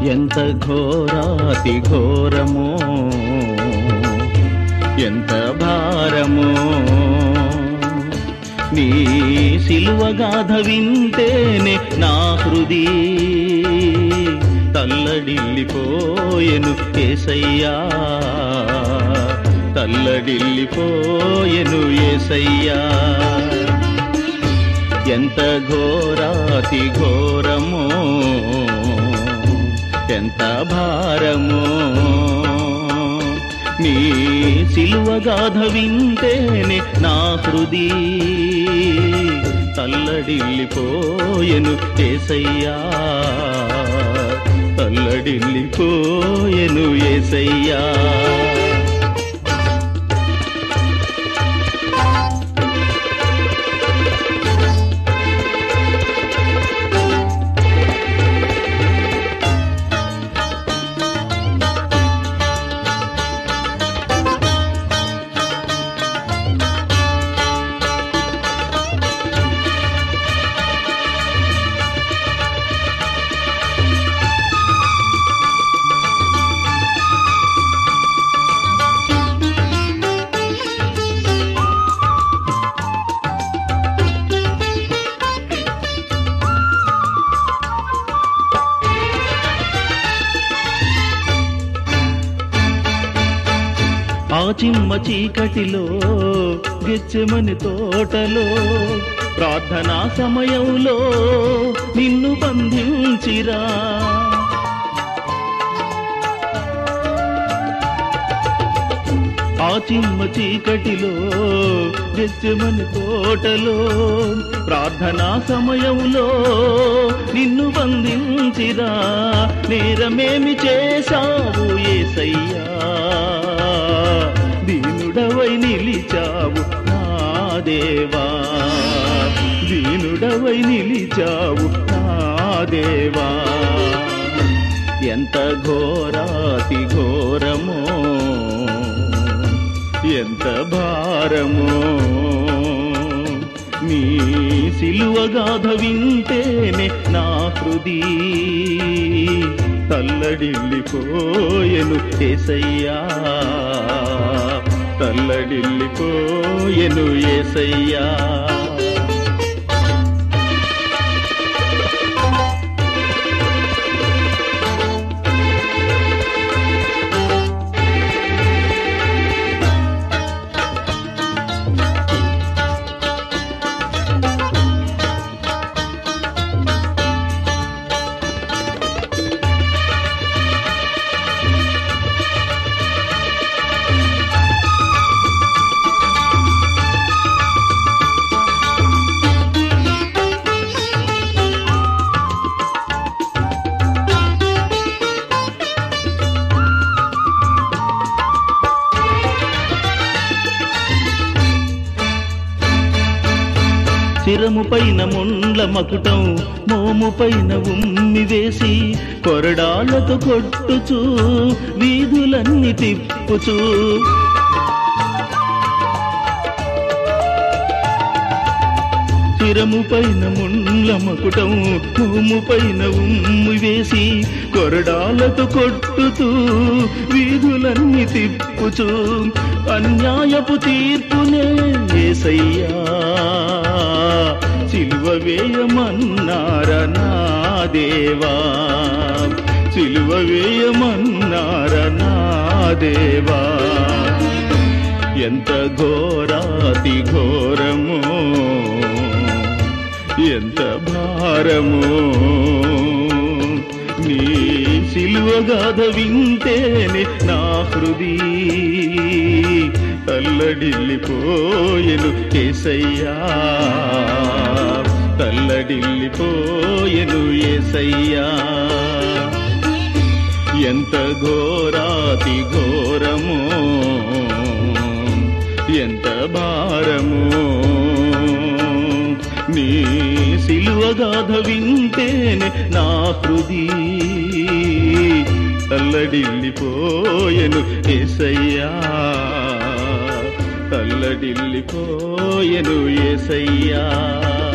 ఎంత ఘోరాతి ఘోరమో ఎంత భారమో నీ సిలువగాథ వింటేనే నా హృది తల్లడిల్లిపోయెను ఏసయ్యా తల్లడిల్లిపోయెను ఏసయ్యా ఎంత ఘోరాతి ఘోరమో ఎంత భారమో నీ సిలువగాథ వింటేనే నా హృది తల్లడిల్లిపోయెను ఏసయ్యా తల్లడిల్లిపోయెను ఏసయ్యా ఆ చిమ్మ చీకటిలో గెచ్చెమని తోటలో ప్రార్థనా సమయంలో నిన్ను బంధించిరా ఆ చిమ్మ చీకటిలో గెచ్చెమని తోటలో ప్రార్థనా సమయంలో నిన్ను బంధించిరా నేరమేమి చేశావు ఏసయ్యా దీనుడవై నిలిచావు నా దేవా దీనుడవై నిలిచావు నా దేవా ఎంత ఘోరాతి ఘోరమో ఎంత భారమో నీ సిలువగాథ వింటేనే నా హృది తల్లడిల్లిపోయెను ఏసయ్యా తల్లడిల్లిపోయెను ఏసయ్యా శిరము పైన ముండ్ల మకుటం మోము పైన ఉమ్మి వేసి కొరడాలతో కొట్టుచు వీధులన్నీ తిప్పుచు శిరము పైన ముండ్ల మకుటం మోము పైన ఉమ్మి వేసి కొరడాలతో కొట్టుతూ వీధులన్నీ తిప్పుచు అన్యాయపు తీర్పునే ఏసయ్యా సిలువ వేయమన్నార నా దేవా సిలువ వేయమన్నార నా దేవా ఎంత ఘోరాతి ఘోరమో ఎంత భారమో నీ సిలువగాథ వింటేనే నా హృది తల్లడిల్లిపోయెను ఏసయ్యా తల్లడిల్లిపోయెను ఏసయ్యా ఎంత ఘోరాతి ఘోరమో ఎంత భారమో నీ సిలువగాథ వింటేనే నా హృది తల్లడిల్లిపోయెను ఏసయ్యా తల్లడిల్లిపోయెను ఏసయ్యా